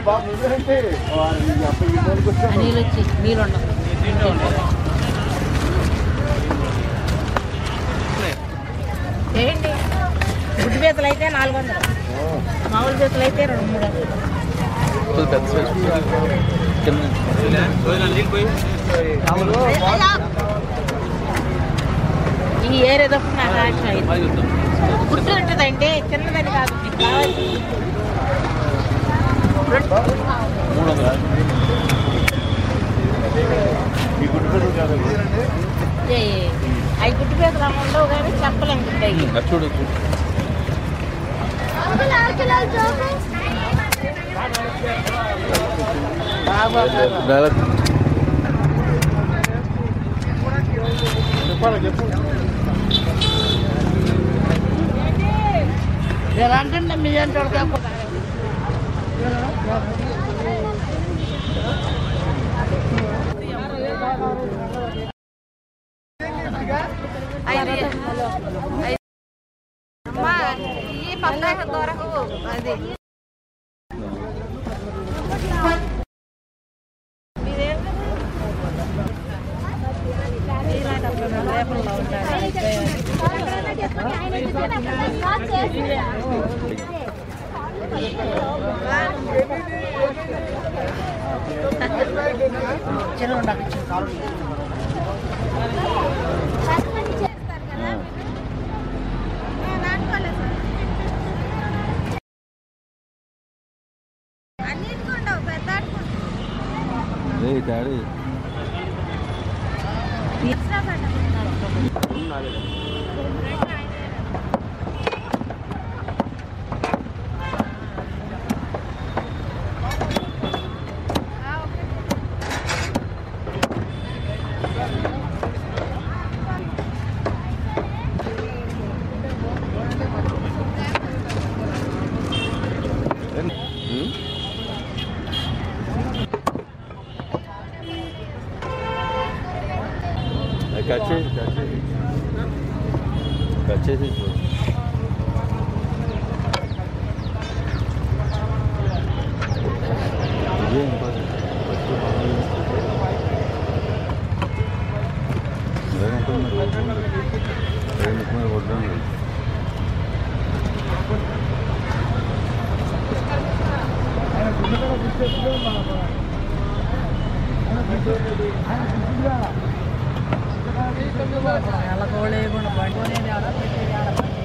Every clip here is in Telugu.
నీళ్ళు వచ్చి నీళ్ళు ఉండవు ఏంటి గుడ్డు పీతలు అయితే నాలుగు వందలు మామూలు పీతలు అయితే రెండు మూడు వందలు ఈ ఏరియా తప్ప నాకు ఆశ అయింది గుడ్డు ఉంటుందండి చిన్నదని కాదు మీకు కావాల్సింది ఏ, అవి గుడ్డు పీతలు అమ్మ ఉండవు కానీ చెప్పలేము ఉంటాయి చూడు ఎలా అంటే మీ అంటే అమ్మా ఈ పక్కన దొరకవు అది చిన్న ఉండక అన్నిటికీ ఉండవు పెద్ద డాడీ కట్ చేసి కట్ చేసి కట్ చేసి చూడు ఇదే ఇంపార్టెంట్ ఫస్ట్ బాగా ముఖ్యమైన కొట్టడం ఎలా కోలేకుండా పడుకోలేదు ఆడ పెట్టేది ఆడ పని.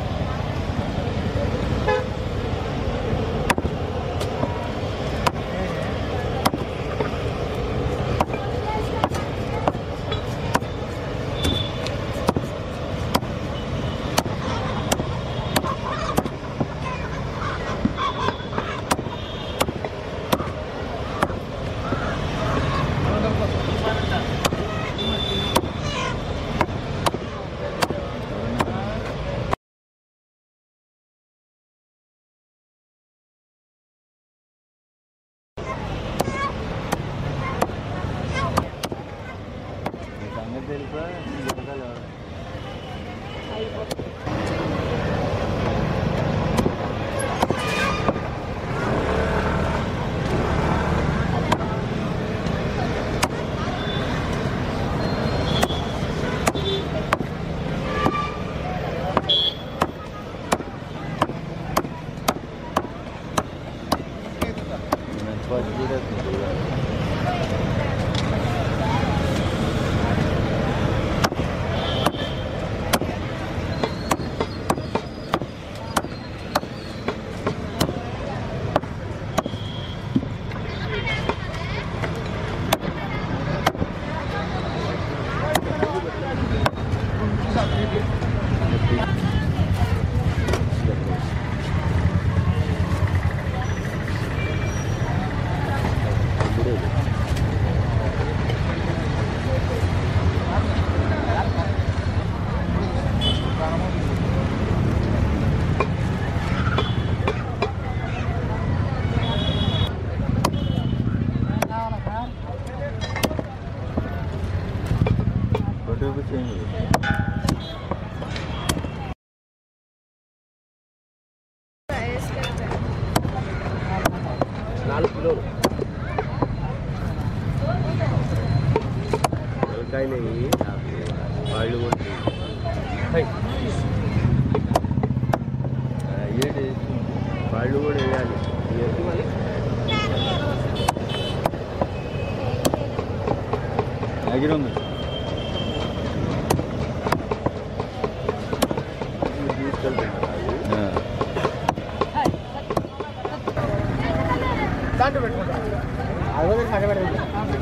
సంగతి తెలుసా మంచి పని చూడదు నాలుగు కిలోలు తలకాయలు వేయి, నాకు వాళ్ళు కూడా హై. అయ్యేటి వాళ్ళు కూడా వేయాలి ఆగిరం దాంట్లో పెట్టుకుంటా అదే కనబడింది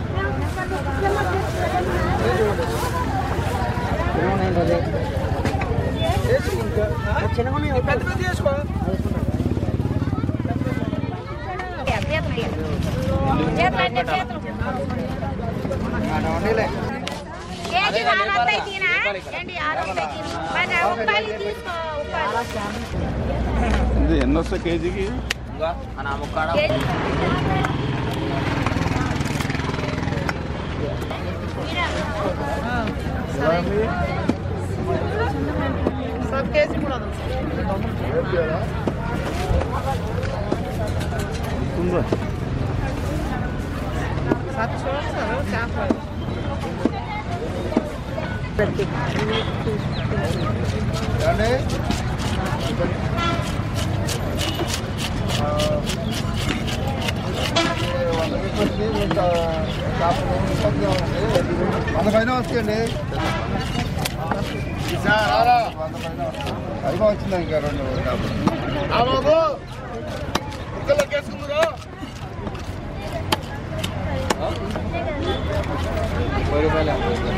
పెద్ద పెద్ద చేసుకో కేజీ ఆరు వందలు తీనా ఏంటి ఆరు వందలు తీనా మరి ఉప్పాలి తీసుకో ఉప్పాలి ఎన్ని వస్తాయి కేజీకి కేజీ सब కేజీ కూడా ఉంది ఉందా సార్ చూస్తారు చేపలు ఏమండి? ఆ, వంద రూపాయలకి ఇంకా చేపలు ఇబ్బంది ఉంది. వంద పైన వస్తాయండి వంద పైన వస్తాయి. అయిపో వచ్చిందా ఇంకా రెండు చేపలు ముప్పై రూపాయలు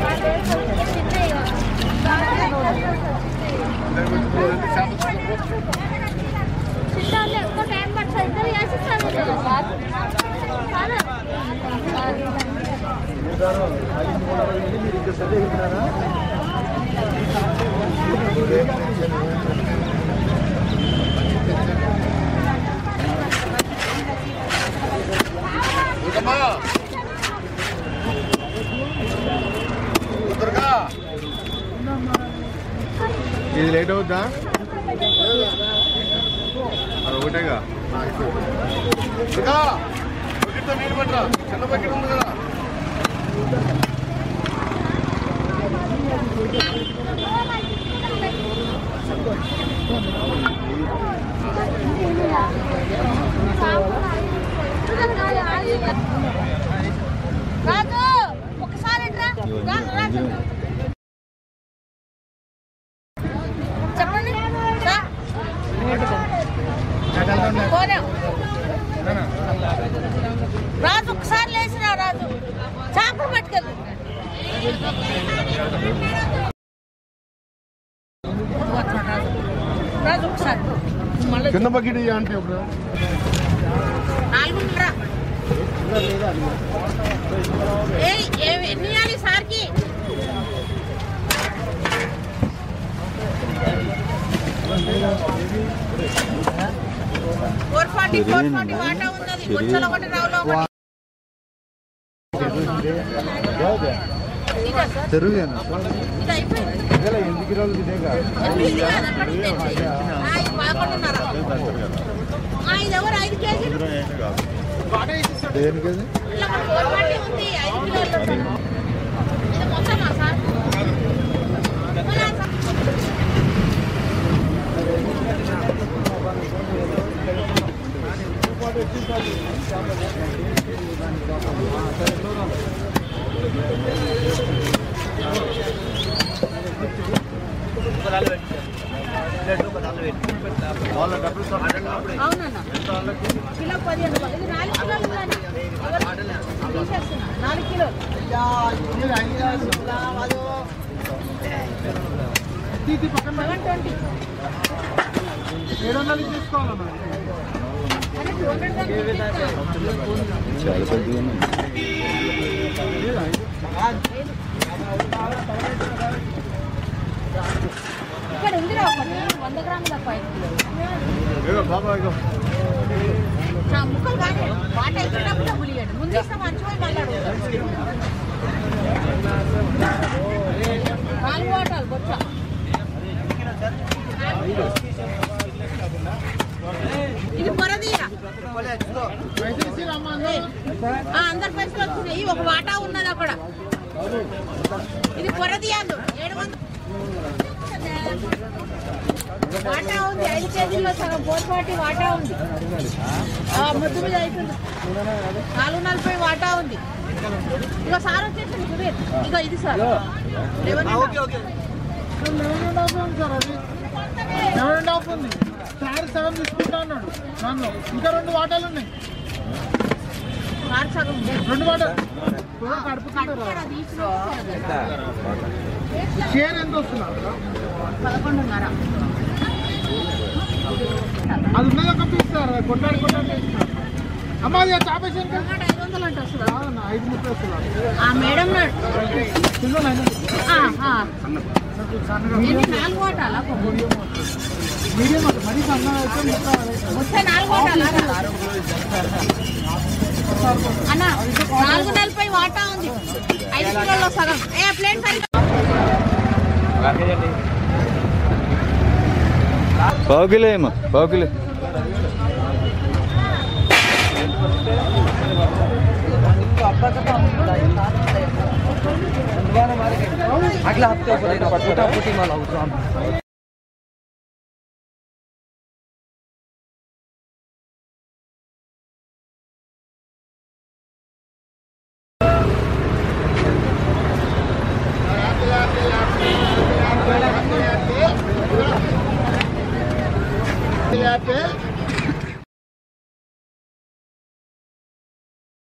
సిద్ధాంతం ఎక్కువ టైం పడుతుంది ఇద్దరు చేసిస్తాను కదా సార్ చాలా మీరు ఇక్కడ సరే ఇస్తున్నారా ఇది లేట్ అవుద్దా అది ఒకటేగా చిన్న బకెట్ ఉంది కదా రాజు ఒకసారి ఇట్రా. రా, రాజు. చెప్పండి రా. పోదాం. రాజు ఒకసారి లేచిరా రాజు చేపలు పట్టుకెళ్ళు రాజు ఒకసారి మళ్ళీ కింద బకెట్ ఇయ్య అంటే ఇప్పుడు నాలుగున్నర ఏయ్, ఏమి- ఎన్ని ఇవ్వాలి సార్కి ఫోర్ ఫార్టీ ఫోర్ ఫార్టీ వాటా ఉన్నది కొంచెం ఒకటి రావులో ఒకటి ఇదా సార్? చెరువుదేనా ఇది అయిపోయింది ఇదేలా ఎన్ని కిలోలు ఇదేగా ఎనిమిది కాదు, అక్కడికి తెచ్చి. ఆ, ఇది పదకొండున్నర ఆ, ఇది ఎవరు ఐదు కేజీలు దేనికి అది ఇలా మన ఫోర్ ఫార్టీ ఉంది ఐదు కిలోలు ఇది మొత్తమా సార్ అవునా సార్? అవునన్నా కిలో పదిహేను రూపాయలు ఇది నాలుగు కిలోలు ఉందండి ఎవరు తీసేస్తున్నా నాలుగు కిలోలు సెవెన్ ట్వంటీ ఏడు వందలు తీసుకోవాలన్నా అంటే టూ హండ్రెడ్ చాలా పెద్దగా ఉన్నాయి ఇక్కడ ఉందిరా ఒకటి వంద గ్రాముల తక్కువ ఐదు కిలోలు ఇగో బాబా ఇగో నా ముక్కలు కానీ వాట ఇచ్చినప్పుడు డబ్బులు ఇవ్వండి ముందు ఇస్తే మంచిగా మాట్లాడు నాలుగు వాటాలు బొచ్చ ఇది పొరదీయ వచ్చినాయి ఆ, అందరి పైసలు వచ్చినాయి ఒక వాటా ఉన్నది అక్కడ ఇది కొరదియాలు ఏడు వందలు వాటా ఉంది ఐదు కేజీల్లో సగం పోర్పాటి వాటా ఉంది ఆ, ముద్దు మీద అవుతుంది నాలుగు నలభై వాటా ఉంది ఇక సార్ వచ్చేసింది సుధీర్ ఇక ఇది sir eleven and half. Seven half ఉంది సార్ సెవెన్ తీసుకుంటా అన్నాడు దానిలో ఇంకా రెండు వాటాలు ఉన్నాయి సార్ సగం ఉంది. రెండు వాటాలు కడుపుకుంటారు ఇక్కడ తీసుకున్నాం. షేర్ ఎంత వస్తున్నారు పదకొండున్నర అది ఉన్నది ఒక పీస్ సార్ కొట్టాడు కొట్టాడు అమ్మా అది చాపేసి టమాటా ఐదు వందలు అంటే వస్తుందా ఐదు ముప్పై వస్తున్నారు ఆ మేడం నాడు చిన్న ఆ, ఆ. ఇది నాలుగు ఓటాలా మీడియం అది మరీ సన్నగా అయితే మొత్తం వస్తే నాలుగు ఓటాలా అన్న నాలుగు నలభై వాటా ఉంది ఐదు కిలోల్లో సగం ఏ ప్లేట్ సరిగ్గా పావు కిలో ఏమో పావు కిలో अगला हफ्ते बोलेगा फूटा फूटी माल आउट యాభై